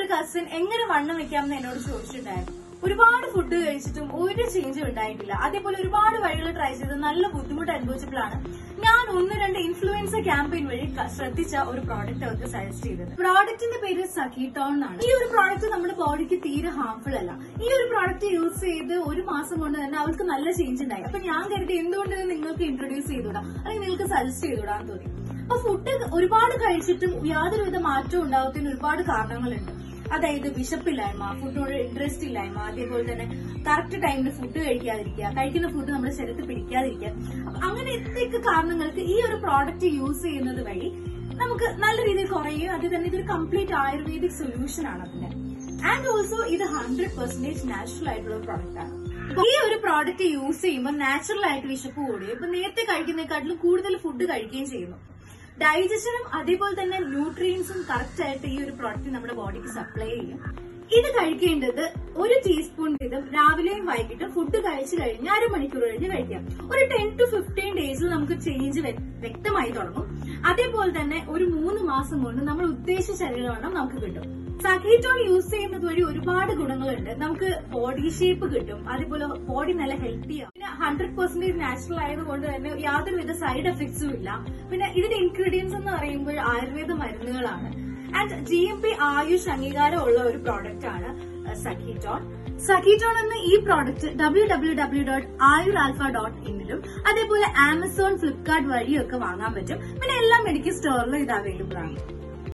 ഒരു കസിൻ എങ്ങനെ വണ്ണം വെക്കാമെന്ന് എന്നോട് ചോദിച്ചിട്ടുണ്ടായിരുന്നു ഒരുപാട് ഫുഡ് കഴിച്ചിട്ടും ഒരു ചേഞ്ചും ഉണ്ടായിട്ടില്ല അതേപോലെ ഒരുപാട് വഴികൾ ട്രൈ ചെയ്ത് നല്ല ബുദ്ധിമുട്ട് അനുഭവിച്ചപ്പോഴാണ് ഞാൻ ഒന്ന് രണ്ട് ഇൻഫ്ലുവൻസർ ക്യാമ്പയിൻ വഴി ക- ശ്രദ്ധിച്ച ഒരു പ്രോഡക്റ്റ് അവർക്ക് സജസ്റ്റ് ചെയ്തത് പ്രോഡക്റ്റിന്റെ പേര് സഖീടോൺ എന്നാണ് ഈ ഒരു പ്രോഡക്റ്റ് നമ്മുടെ ബോഡിക്ക് തീരെ ഹാർംഫുൾ അല്ല ഈ ഒരു പ്രോഡക്റ്റ് യൂസ് ചെയ്ത് ഒരു മാസം കൊണ്ട് തന്നെ അവൾക്ക് നല്ല ചേഞ്ച് ഉണ്ടായി അപ്പൊ ഞാൻ കരുതി എന്തുകൊണ്ട് ഇത് നിങ്ങൾക്ക് ഇൻട്രൊഡ്യൂസ് ചെയ്തുകൂടാ അല്ലെങ്കിൽ നിങ്ങൾക്ക് സജസ്റ്റ് ചെയ്തുകൂടാന്ന് തോന്നി അപ്പൊ ഫുഡ് ഒരുപാട് കഴിച്ചിട്ടും യാതൊരുവിധ മാറ്റവും ഉണ്ടാവത്തിന് ഒരുപാട് കാരണങ്ങളുണ്ട് അതായത് വിശപ്പില്ലായ്മ ഫുഡിനോട് ഇൻട്രസ്റ്റ് ഇല്ലായ്മ അതേപോലെ തന്നെ കറക്റ്റ് ടൈമിൽ ഫുഡ് കഴിക്കാതിരിക്കുക കഴിക്കുന്ന ഫുഡ് നമ്മുടെ ശരീരത്തിൽ പിടിക്കാതിരിക്കുക അപ്പൊ അങ്ങനെ എത്രയൊക്കെ കാരണങ്ങൾക്ക് ഈ ഒരു പ്രോഡക്റ്റ് യൂസ് ചെയ്യുന്നത് വഴി നമുക്ക് നല്ല രീതിയിൽ കുറയും അത് തന്നെ ഇതൊരു കംപ്ലീറ്റ് ആയുർവേദിക് സൊല്യൂഷൻ ആണ് അതിന് ആൻഡ് ഓൾസോ ഇത് ഹൺഡ്രഡ് പെർസെന്റേജ് നാച്ചുറൽ ആയിട്ടുള്ള ഒരു പ്രോഡക്റ്റ് ആണ് അപ്പൊ ഈ ഒരു പ്രോഡക്റ്റ് യൂസ് ചെയ്യുമ്പോൾ നാച്ചുറൽ ആയിട്ട് വിശപ്പ് കൂടുകയും ഇപ്പൊ നേരത്തെ കഴിക്കുന്നതിനെക്കാട്ടിലും കൂടുതൽ ഫുഡ് കഴിക്കുകയും ചെയ്യുന്നു ഡൈജഷനും അതേപോലെ തന്നെ ന്യൂട്രിയൻസും കറക്റ്റ് ആയിട്ട് ഈ ഒരു പ്രോഡക്റ്റ് നമ്മുടെ ബോഡിക്ക് സപ്ലൈ ചെയ്യും ഇത് കഴിക്കേണ്ടത് ഒരു ടീസ്പൂൺ വീതം രാവിലെയും വൈകിട്ടും ഫുഡ് കഴിച്ചു കഴിഞ്ഞ് അരമണിക്കൂർ കഴിഞ്ഞ് കഴിക്കാം ഒരു ടെൻ ടു ഫിഫ്റ്റീൻ ഡേയ്സിൽ നമുക്ക് ചേഞ്ച് വ്യക്തമായി തുടങ്ങും അതേപോലെ തന്നെ ഒരു മൂന്ന് മാസം കൊണ്ട് നമ്മൾ ഉദ്ദേശിച്ച ശരീരവണ്ണം നമുക്ക് കിട്ടും സഖീറ്റോൺ യൂസ് ചെയ്യുന്നത് വഴി ഒരുപാട് ഗുണങ്ങളുണ്ട് നമുക്ക് ബോഡി ഷേപ്പ് കിട്ടും അതേപോലെ ബോഡി നല്ല ഹെൽത്തി ആവും പിന്നെ ഹൺഡ്രഡ് പെർസെന്റേജ് നാച്ചുറൽ ആയതുകൊണ്ട് തന്നെ യാതൊരുവിധ സൈഡ് എഫക്ട്സും ഇല്ല പിന്നെ ഇതിന്റെ ഇൻഗ്രീഡിയൻസ് എന്ന് പറയുമ്പോൾ ആയുർവേദ മരുന്നുകളാണ് and G M P AYUSH അംഗീകാരമുള്ള ഒരു പ്രോഡക്റ്റ് ആണ് സഖീറ്റോൺ സഖീറ്റോൺ എന്ന ഈ product W W W dot Ayur alpha dot ഇന്നിലും അതേപോലെ ആമസോൺ ഫ്ലിപ്കാർട്ട് വഴിയൊക്കെ വാങ്ങാൻ പറ്റും പിന്നെ എല്ലാ മെഡിക്കൽ സ്റ്റോറിലും ഇത് അവൈലബിൾ ആണ്